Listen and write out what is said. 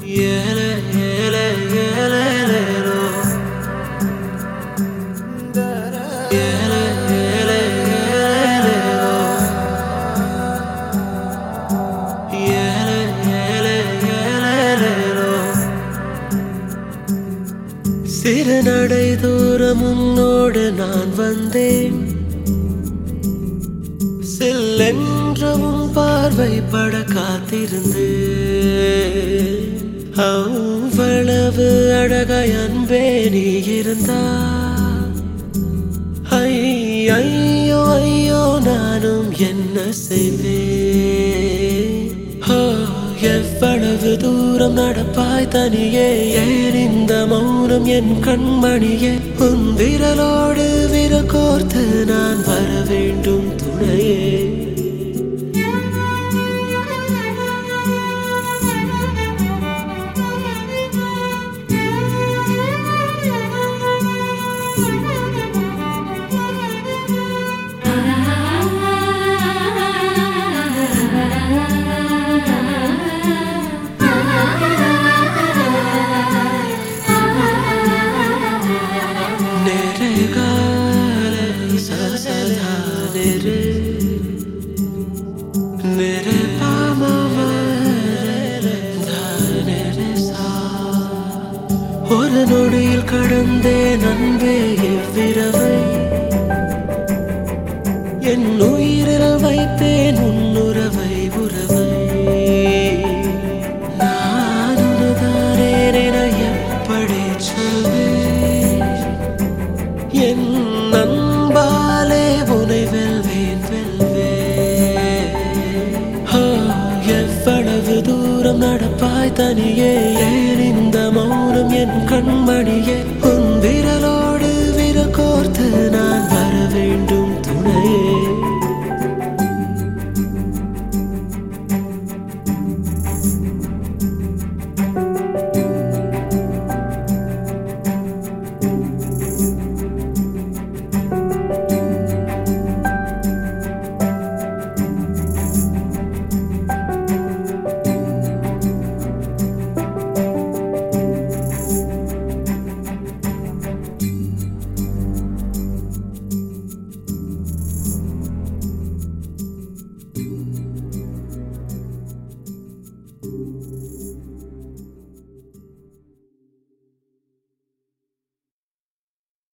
ஏலே ஏலே ஏலேலேலோ. ஏலே ஏலே ஏலேலேலோ. ஏலே ஏலே ஏலேலேலோ. சிறு நடை தூரம் உன்னோடு நான் வந்தேன் செல்லென்றவும் பார்வை பட காத்திருந்து அவ்வளவு அழகாய் அன்பே நீ இருந்தா ஐ ஐயோ ஐயோ நானும் என்ன செய்வேன் ஓ, எவ்வளவு தூரம் நடப்பாய் தனியே ஏன் இந்த மௌனம் என் கண்மணியே உன் விரலோடு விரல் கோர்த்து நான் வர வேண்டும் துணையே नेरे गाले सा सा धा नेरे नेरे पा मा मा रे धा नेरे सा ஒரு நொடியில் கடந்தேன் அன்பே எவ்விரவை என் உயிரில் வைத்தேன் உன்னுறவை உறவை நான் உனதானே என எப்படி சொல்வேன் என் நண்பாலே உனை வெல்வேன் வெல்வேன் ஆ, எவ்வளவு தூரம் நடப்பாய் தனியே ஏன் இந்த மௌனம் என் கண்மணியே உன் விரலோடு விரல் கோர்த்து நான் வர வேண்டும்